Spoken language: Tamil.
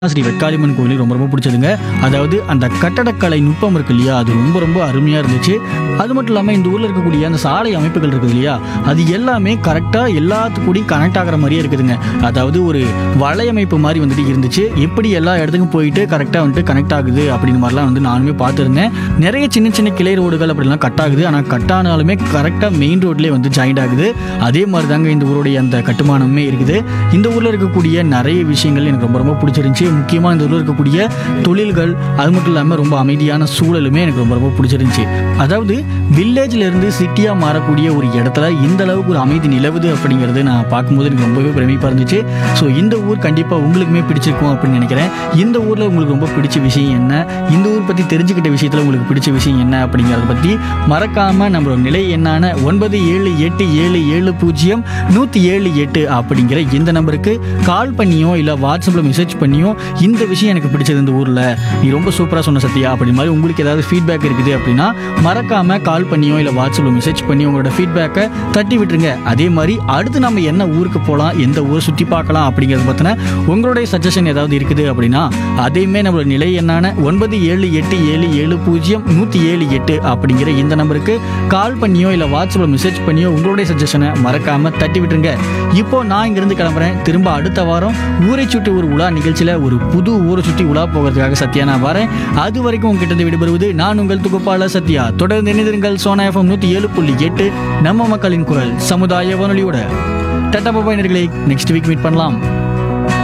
ஸ்ரீ வெக்காளியம்மன் கோயில் ரொம்ப ரொம்ப பிடிச்சதுங்க அதாவது அந்த கட்டடக்கலை நுட்பம் இருக்கு இல்லையா அது ரொம்ப ரொம்ப அருமையாக இருந்துச்சு அது மட்டும் இல்லாமல் இந்த ஊரில் இருக்கக்கூடிய அந்த சாலை அமைப்புகள் இருக்குது இல்லையா அது எல்லாமே கரெக்டாக எல்லாத்துக்கூடையும் கனெக்ட் ஆகிற மாதிரியே இருக்குதுங்க அதாவது ஒரு வலையமைப்பு மாதிரி வந்துட்டு இருந்துச்சு எப்படி எல்லா இடத்துக்கும் போயிட்டு கரெக்டாக வந்துட்டு கனெக்ட் ஆகுது அப்படின்னு மாதிரிலாம் வந்து நானுமே பார்த்துருந்தேன் நிறைய சின்ன சின்ன கிளை ரோடுகள் அப்படிலாம் கட் ஆகுது ஆனால் கட் ஆனாலுமே கரெக்டாக மெயின் ரோட்லேயே வந்து ஜாயிண்ட் ஆகுது அதே மாதிரி தாங்க இந்த ஊருடைய அந்த கட்டுமானமே இருக்குது இந்த ஊரில் இருக்கக்கூடிய நிறைய விஷயங்கள் எனக்கு ரொம்ப ரொம்ப பிடிச்சிருந்துச்சி முக்கியமாக இந்த ஊரில் இருக்கக்கூடிய தொழில்கள் அது மட்டும் இல்லாமல் ரொம்ப அமைதியான சூழலுமே எனக்கு ரொம்ப ரொம்ப பிடிச்சிருந்துச்சி அதாவது வில்லேஜ்ல இருந்து சிட்டியாக மாறக்கூடிய ஒரு இடத்துல இந்த அளவுக்கு ஒரு அமைதி நிலவுது அப்படிங்கிறது நான் பார்க்கும்போது எனக்கு ரொம்பவே பிரமிப்பாக இருந்துச்சு ஸோ இந்த ஊர் கண்டிப்பாக உங்களுக்குமே பிடிச்சிருக்கும் அப்படின்னு நினைக்கிறேன் இந்த ஊரில் உங்களுக்கு ரொம்ப பிடிச்ச விஷயம் என்ன இந்த ஊர் பற்றி தெரிஞ்சுக்கிட்ட விஷயத்தில் உங்களுக்கு பிடிச்ச விஷயம் என்ன அப்படிங்கிறத பற்றி மறக்காமல் நம்மளோட நிலை என்னான ஒன்பது ஏழு எட்டு ஏழு ஏழு பூஜ்ஜியம் நூற்றி ஏழு எட்டு அப்படிங்கிற இந்த நம்பருக்கு கால் பண்ணியோ இல்லை வாட்ஸ்அப்பில் மெசேஜ் பண்ணியோ இந்த விஷயம் எனக்கு பிடிச்சது இந்த ஊரில் நீ ரொம்ப சூப்பராக சொன்ன சத்யா அப்படி மாதிரி உங்களுக்கு ஏதாவது ஃபீட்பேக் இருக்குது அப்படின்னா மறக்காமல் கால் பண்ணியோ இல்லை வாட்ஸ்அப்பில் மெசேஜ் பண்ணி உங்களோட ஃபீட்பேக்கை தட்டி விட்டுருங்க அதே மாதிரி அடுத்து நம்ம என்ன ஊருக்கு போகலாம் எந்த ஊரை சுற்றி பார்க்கலாம் அப்படிங்கிறத பற்றின உங்களுடைய சஜஷன் ஏதாவது இருக்குது அப்படின்னா அதையுமே நம்மளோட நிலை என்னான ஒன்பது ஏழு எட்டு ஏழு ஏழு பூஜ்ஜியம் நூற்றி ஏழு எட்டு அப்படிங்கிற இந்த நம்பருக்கு கால் பண்ணியோ இல்லை வாட்ஸ்அப்பில் மெசேஜ் பண்ணியோ உங்களுடைய சஜஷனை மறக்காமல் தட்டி விட்டுருங்க இப்போ நான் இங்கிருந்து கிளம்புறேன் திரும்ப அடுத்த வாரம் ஊரை சுற்றி ஒரு உலா நிகழ்ச்சியில் ஒரு புது ஊரை சுற்றி உலா போகிறதுக்காக சத்யா நான் வரேன் அது வரைக்கும் உங்ககிட்ட இருந்து விடுபடுவது நான் உங்கள் துகுப்பாளர் சத்யா தொடர்ந்து இணைந்திருங்கள் சோனா எஃப்எம் நூற்றி ஏழு புள்ளி எட்டு நம்ம மக்களின் குரல் சமுதாய வானொலியோட டட்டா பாபா நெக்ஸ்ட் வீக் மீட் பண்ணலாம்